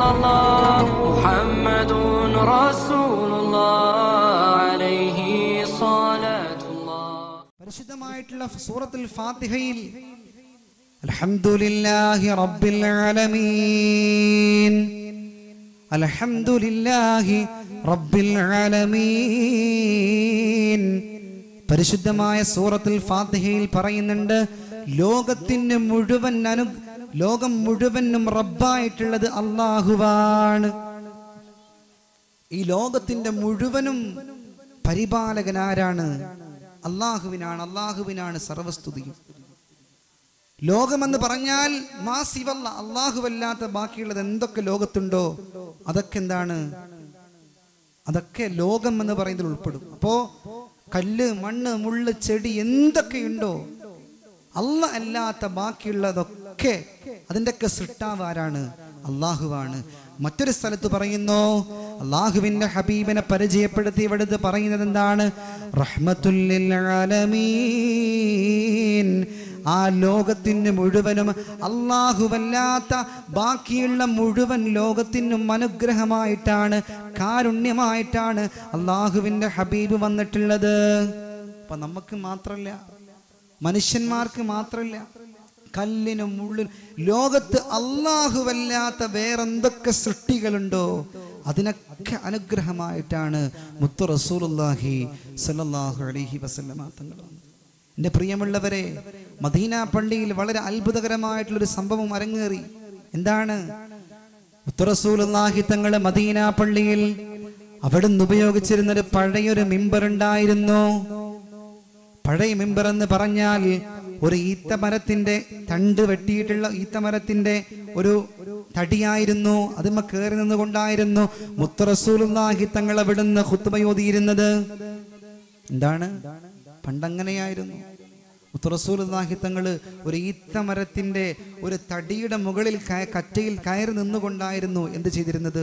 الله محمد رسول الله عليه صلاة الله പരിശുദ്ധമായിട്ടുള്ള സൂറത്തുൽ ഫാത്തിഹയിൽ അൽഹംദുലില്ലാഹി റബ്ബിൽ ആലമീൻ അൽഹംദുലില്ലാഹി റബ്ബിൽ ആലമീൻ പരിശുദ്ധമായ സൂറത്തുൽ ഫാത്തിഹയിൽ പറയുന്നുണ്ട് ലോകത്തിന് മുഴുവൻ അനു ലോകം മുഴുവനും റബ്ബായിട്ടുള്ളത് അള്ളാഹുവാണ് ഈ ലോകത്തിന്റെ മുഴുവനും പരിപാലകൻ ആരാണ് അള്ളാഹുവിനാണ് അള്ളാഹുവിനാണ് സർവസ്തുതിയും ലോകമെന്ന് പറഞ്ഞാൽ മാസിവല്ല അള്ളാഹുവല്ലാത്ത ബാക്കിയുള്ളത് എന്തൊക്കെ ലോകത്തുണ്ടോ അതൊക്കെ എന്താണ് അതൊക്കെ ലോകം എന്ന് പറയുന്നതിൽ ഉൾപ്പെടും അപ്പോ കല്ല് മണ്ണ് മുള്ള് ചെടി എന്തൊക്കെയുണ്ടോ അല്ല അല്ലാത്ത ബാക്കിയുള്ളതൊക്കെ അതിൻ്റെയൊക്കെ സൃഷ്ടാവ് ആരാണ് അള്ളാഹുവാണ് മറ്റൊരു സ്ഥലത്ത് പറയുന്നു അള്ളാഹുവിന്റെ ഹബീബിനെ പരിചയപ്പെടുത്തി ഇവിടുത്തെ പറയുന്നത് എന്താണ് റഹ്മത്തുല്ലിൽ ആലമീൻ ആ ലോകത്തിന് മുഴുവനും അള്ളാഹുവല്ലാത്ത ബാക്കിയുള്ള മുഴുവൻ ലോകത്തിനും അനുഗ്രഹമായിട്ടാണ് കാരുണ്യമായിട്ടാണ് അള്ളാഹുവിന്റെ ഹബീബ് വന്നിട്ടുള്ളത് അപ്പൊ നമുക്ക് മാത്രല്ല മനുഷ്യന്മാർക്ക് മാത്രല്ല കല്ലിനും മുള്ളിനും ലോകത്ത് അള്ളാഹുവല്ലാത്ത വേറെന്തൊക്കെ സൃഷ്ടികളുണ്ടോ അതിനൊക്കെ അനുഗ്രഹമായിട്ടാണ് മുത്തു റസൂലുള്ളാഹി സല്ലല്ലാഹു അലൈഹി വസല്ലമ തങ്ങൾ വന്നത് എൻ്റെ പ്രിയമുള്ളവരെ മദീന പള്ളിയിൽ വളരെ അത്ഭുതകരമായിട്ടുള്ളൊരു സംഭവം അരങ്ങേറി എന്താണ് മുത്തറസൂലുള്ളാഹി തങ്ങള് മദീന പള്ളിയിൽ അവിടുന്ന് ഉപയോഗിച്ചിരുന്ന ഒരു പഴയൊരു മിമ്പർ ഉണ്ടായിരുന്നു പഴയ മിമ്പർ എന്ന് പറഞ്ഞാൽ ഒരു ഈത്തമരത്തിന്റെ തണ്ട് വെട്ടിയിട്ടുള്ള ഈത്തമരത്തിന്റെ ഒരു തടിയായിരുന്നു അതിമ കയറി നിന്നുകൊണ്ടായിരുന്നു മുത്തറസൂലുള്ളാഹി തങ്ങൾ അവിടുന്ന് ഖുത്ബയോതിയിരുന്നത് എന്താണ് പണ്ടങ്ങനെയായിരുന്നു മുത്തറസൂലുള്ളാഹി തങ്ങൾ ഒരു ഈത്തമരത്തിന്റെ ഒരു തടിയുടെ മുകളിൽ കയ- കറ്റയിൽ കയറി നിന്നുകൊണ്ടായിരുന്നു എന്ത് ചെയ്തിരുന്നത്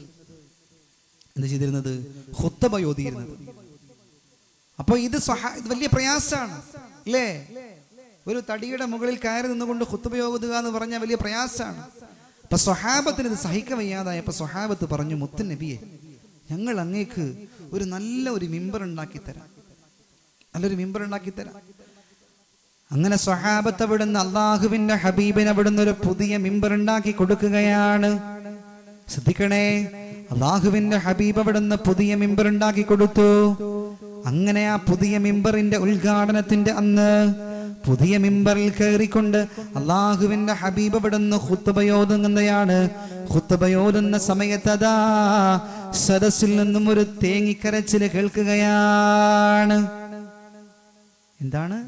എന്ത് ചെയ്തിരുന്നത് ഹുത്തബയോതിയിരുന്നത് അപ്പൊ ഇത് സ്വഹാ ഇത് വലിയ പ്രയാസമാണ് അല്ലേ ഒരു തടിയുടെ മുകളിൽ കയറി നിന്നുകൊണ്ട് ഹുത്തുപയോഗുക എന്ന് പറഞ്ഞാൽ വലിയ പ്രയാസമാണ് അപ്പൊ സ്വഹാബത്തിന് ഇത് സഹിക്ക വയ്യാതായപ്പോ സ്വഹാബത്ത് പറഞ്ഞു മുത്തു നബിയെ ഞങ്ങൾ അങ്ങേക്ക് ഒരു നല്ല ഒരു മിമ്പർ ഉണ്ടാക്കി തരാം നല്ലൊരു മിമ്പർ ഉണ്ടാക്കി തരാം അങ്ങനെ സ്വഹാബത്ത് അവിടുന്ന് അള്ളാഹുവിന്റെ ഹബീബിന് അവിടുന്ന് ഒരു പുതിയ മിമ്പർ ഉണ്ടാക്കി കൊടുക്കുകയാണ് ശ്രദ്ധിക്കണേ അള്ളാഹുവിന്റെ ഹബീബ് അവിടുന്ന് പുതിയ മിമ്പർ ഉണ്ടാക്കി കൊടുത്തു അങ്ങനെ ആ പുതിയ മിമ്പറിന്റെ ഉദ്ഘാടനത്തിന്റെ അന്ന് പുതിയ മിമ്പറിൽ കയറിക്കൊണ്ട് അള്ളാഹുവിന്റെ ഹബീബ് അവിടുന്ന് ഹുത്തബയോതുന്നതാണ് ഹുത്തബയോതുന്ന സമയത്ത് അതാ സദസ്സിൽ നിന്നും ഒരു തേങ്ങിക്കരച്ചില് കേൾക്കുകയാണ് എന്താണ്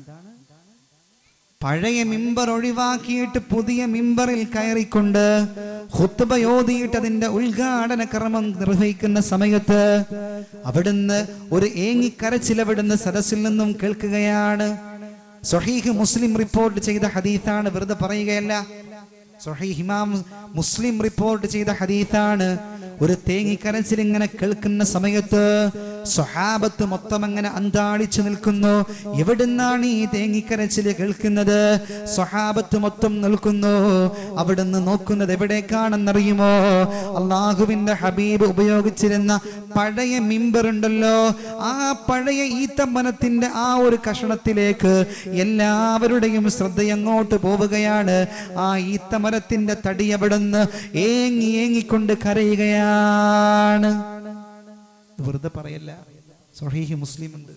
പഴയ മിമ്പർ ഒഴിവാക്കിയിട്ട് പുതിയ മിമ്പറിൽ കയറിക്കൊണ്ട് ഹുത്തുബയോതിയിട്ട് അതിന്റെ ഉദ്ഘാടന കർമ്മം നിർവഹിക്കുന്ന സമയത്ത് അവിടുന്ന് ഒരു ഏങ്ങിക്കരച്ചിൽ അവിടുന്ന് സദസ്സിൽ നിന്നും കേൾക്കുകയാണ് സ്വഹീഹ് മുസ്ലിം റിപ്പോർട്ട് ചെയ്ത ഹദീത്താണ് വെറുതെ പറയുകയല്ല സ്വഹീഹ് ഇമാം മുസ്ലിം റിപ്പോർട്ട് ചെയ്ത ഹദീത്താണ് ഒരു തേങ്ങിക്കരച്ചിൽ ഇങ്ങനെ കേൾക്കുന്ന സമയത്ത് സ്വഹാബത്ത് മൊത്തം അങ്ങനെ അന്താളിച്ചു നിൽക്കുന്നു എവിടുന്നാണ് ഈ തേങ്ങിക്കരച്ചിൽ കേൾക്കുന്നത് സ്വഹാബത്ത് മൊത്തം നിൽക്കുന്നു അവിടുന്ന് നോക്കുന്നത് എവിടേക്കാണെന്നറിയുമോ അള്ളാഹുവിന്റെ ഹബീബ് ഉപയോഗിച്ചിരുന്ന പഴയ മിമ്പർ ഉണ്ടല്ലോ ആ പഴയ ഈത്തമ്പനത്തിന്റെ ആ ഒരു കഷണത്തിലേക്ക് എല്ലാവരുടെയും ശ്രദ്ധ അങ്ങോട്ട് പോവുകയാണ് ആ ഈത്തമരത്തിന്റെ തടി അവിടുന്ന് ഏങ്ങി ഏങ്ങിക്കൊണ്ട് കരയുകയാണ് ഇത് വെറുതെ പറയല്ല സൊഹീഹി മുസ്ലിം ഉണ്ട്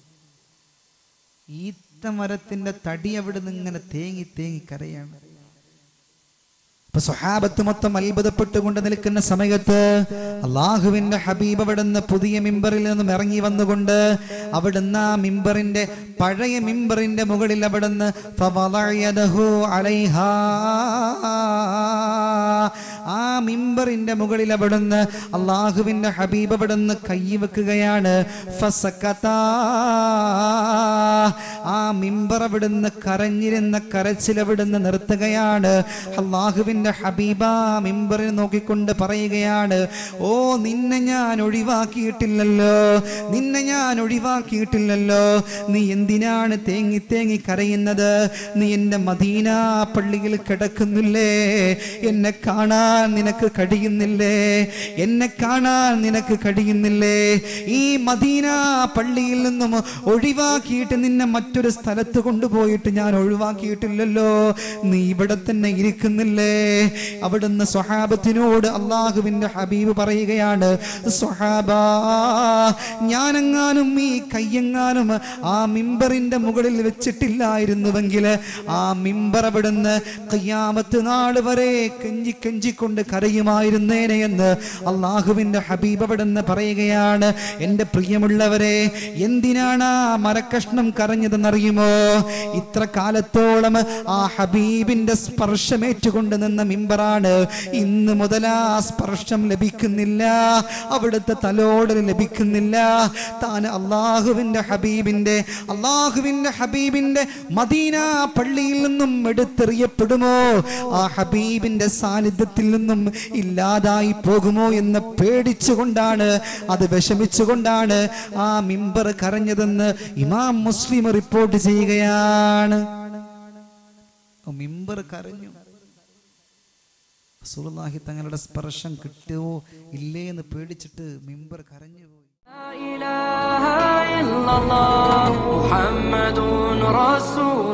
ഈത്തമരത്തിന്റെ തടി അവിടുന്ന് ഇങ്ങനെ തേങ്ങി തേങ്ങി കരയാണ് അപ്പൊ സ്വഹാബത്ത് മൊത്തം അത്ഭുതപ്പെട്ടുകൊണ്ട് നിൽക്കുന്ന സമയത്ത് അള്ളാഹുവിന്റെ ഹബീബ് അവിടുന്ന് പുതിയ മിമ്പറിൽ നിന്നും ഇറങ്ങി വന്നുകൊണ്ട് അവിടുന്ന് ആ മിമ്പറിന്റെ പഴയ മിമ്പറിന്റെ മുകളിൽ അവിടുന്ന് ഫവളയദഹു അലൈഹാ. ആ മിമ്പറിന്റെ മുകളിൽ അവിടുന്ന് അള്ളാഹുവിന്റെ ഹബീബ് അവിടുന്ന് കൈ വെക്കുകയാണ് ഫസക്കത്താ. ആ മിമ്പർ അവിടുന്ന് കരഞ്ഞിരുന്ന കരച്ചിൽ അവിടുന്ന് നിർത്തുകയാണ് അള്ളാഹുവിന്റെ ഹബീബ മിമ്പറിൽ നോക്കിക്കൊണ്ട് പറയുകയാണ് ഓ നിന്നെ ഞാൻ ഒഴിവാക്കിയിട്ടില്ലല്ലോ നിന്നെ ഞാൻ ഒഴിവാക്കിയിട്ടില്ലല്ലോ നീ എന്തിനാണ് തേങ്ങി തേങ്ങി കരയുന്നത് നീ എന്റെ മദീന പള്ളിയിൽ കിടക്കുന്നില്ലേ എന്നെ കാണാൻ നിനക്ക് കഴിയും കഴിയുന്നില്ലേ എന്നെ കാണാൻ നിനക്ക് കഴിയുന്നില്ലേ ഈ മദീന പള്ളിയിൽ നിന്നും ഒഴിവാക്കിയിട്ട് നിന്നെ മറ്റൊരു സ്ഥലത്ത് കൊണ്ടുപോയിട്ട് ഞാൻ ഒഴിവാക്കിയിട്ടില്ലല്ലോ നീ ഇവിടെ തന്നെ ഇരിക്കുന്നില്ലേ അവിടുന്ന് സ്വഹാബത്തിനോട് അള്ളാഹുവിന്റെ ഹബീബ് പറയുകയാണ് സ്വഹാബ ഞാനെങ്ങാനും ഈ കയ്യെങ്ങാനും ആ മിമ്പറിന്റെ മുകളിൽ വെച്ചിട്ടില്ലായിരുന്നുവെങ്കിൽ ആ മിമ്പർ അവിടുന്ന് കയ്യാമത്ത് നാൾ വരെ കെഞ്ചി കെഞ്ചിക്കൊണ്ട് കരയുമായിരുന്നേനെ എന്ന് അള്ളാഹുവിന്റെ ഹബീബ് അവിടുന്ന് പറയുകയാണ് എൻ്റെ പ്രിയമുള്ളവരെ എന്തിനാണ് ആ മരക്കഷ്ണം കരഞ്ഞതെന്നറിയുമോ ഇത്ര കാലത്തോളം ആ ഹബീബിന്റെ സ്പർശമേറ്റുകൊണ്ട് നിന്ന മിമ്പറാണ് ഇന്ന് മുതൽ ആ സ്പർശം ലഭിക്കുന്നില്ല അവിടുത്തെ തലോടൽ ലഭിക്കുന്നില്ല താൻ അള്ളാഹുവിന്റെ ഹബീബിന്റെ അള്ളാഹുവിന്റെ ഹബീബിന്റെ മദീന പള്ളിയിൽ നിന്നും എടുത്തെറിയപ്പെടുമോ ആ ഹബീബിന്റെ സാന്നിധ്യത്തിൽ നിന്നും ഇല്ലാതായി പോകുമോ എന്ന് പേടിച്ചുകൊണ്ടാണ് അത് വിഷമിച്ചുകൊണ്ടാണ് ആ മിമ്പർ കരഞ്ഞതെന്ന് ഇമാം മുസ്ലിം റിപ്പോർട്ട് ചെയ്യുകയാണ് ഓ, മിമ്പർ കരഞ്ഞു റസൂലുള്ളാഹി തങ്ങളുടെ സ്പർശം കിട്ടുമോ ഇല്ലേ എന്ന് പേടിച്ചിട്ട് മിമ്പർ കരഞ്ഞു പോയി لا إله إلا الله محمد رسول